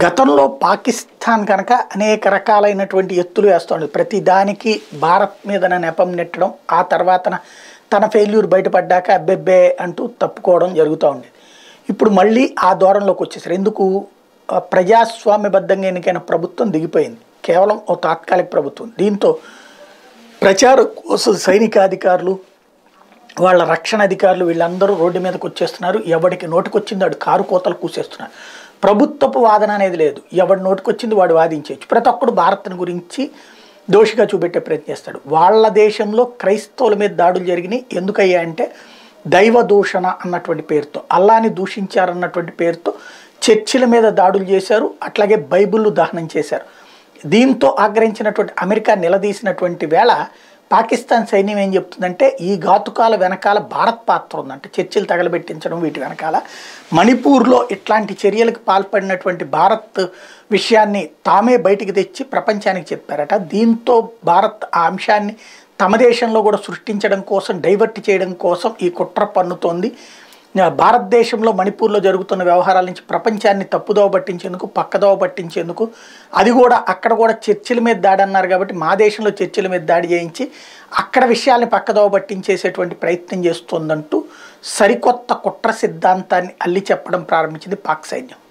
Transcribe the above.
గతంలో పాకిస్తాన్ కనుక అనేక రకాలైనటువంటి ఎత్తులు వేస్తోంది ప్రతి దానికి భారత్ మీద నెపం నెట్టడం ఆ తర్వాత తన ఫెయిల్యూర్ బయటపడ్డాక అబ్బెబ్బే అంటూ తప్పుకోవడం జరుగుతూ ఉండేది ఇప్పుడు మళ్ళీ ఆ దూరంలోకి వచ్చేసారు ఎందుకు ఆ, ప్రజాస్వామ్యబద్ధంగా ఎన్నికైన ప్రభుత్వం దిగిపోయింది కేవలం ఓ తాత్కాలిక ప్రభుత్వం దీంతో ప్రచారం కోసం సైనికాధికారులు వాళ్ళ రక్షణ అధికారులు వీళ్ళందరూ రోడ్డు మీదకి వచ్చేస్తున్నారు ఎవడికి నోటికొచ్చింది వాడు కారు కోతలు కూసేస్తున్నారు ప్రభుత్వపు వాదన అనేది లేదు ఎవడి నోటికొచ్చింది వాడు వాదించవచ్చు ప్రతి ఒక్కడు భారత్ని గురించి దోషిగా చూపెట్టే ప్రయత్నం చేస్తాడు వాళ్ళ దేశంలో క్రైస్తవుల మీద దాడులు జరిగినాయి ఎందుకయ్యా అంటే దైవ దూషణ అన్నటువంటి పేరుతో అల్లాని దూషించారన్నటువంటి పేరుతో చర్చిల మీద దాడులు చేశారు అట్లాగే బైబిల్ దహనం చేశారు దీంతో ఆగ్రహించినటువంటి అమెరికా నిలదీసినటువంటి వేళ పాకిస్తాన్ సైన్యం ఏం చెప్తుందంటే ఈ ఘాతుకాల వెనకాల భారత్ పాత్ర ఉందంటే చర్చిలు తగలబెట్టించడం వీటి వెనకాల మణిపూర్లో ఇట్లాంటి చర్యలకు పాల్పడినటువంటి భారత్ విషయాన్ని తామే బయటికి తెచ్చి ప్రపంచానికి చెప్పారట దీంతో భారత్ ఆ అంశాన్ని తమ దేశంలో కూడా సృష్టించడం కోసం డైవర్ట్ చేయడం కోసం ఈ కుట్ర పన్నుతోంది ఆ, భారతదేశంలో మణిపూర్లో జరుగుతున్న వ్యవహారాల నుంచి ప్రపంచాన్ని తప్పుదోవ పట్టించేందుకు పక్కదోవ పట్టించేందుకు అది కూడా అక్కడ కూడా చర్చిల మీద దాడి అన్నారు కాబట్టి మా దేశంలో చర్చిల మీద దాడి చేయించి అక్కడ విషయాల్ని పక్కదోవ పట్టించేసేటువంటి ప్రయత్నం చేస్తోందంటూ సరికొత్త కుట్ర సిద్ధాంతాన్ని అల్లి చెప్పడం ప్రారంభించింది పాక్ సైన్యం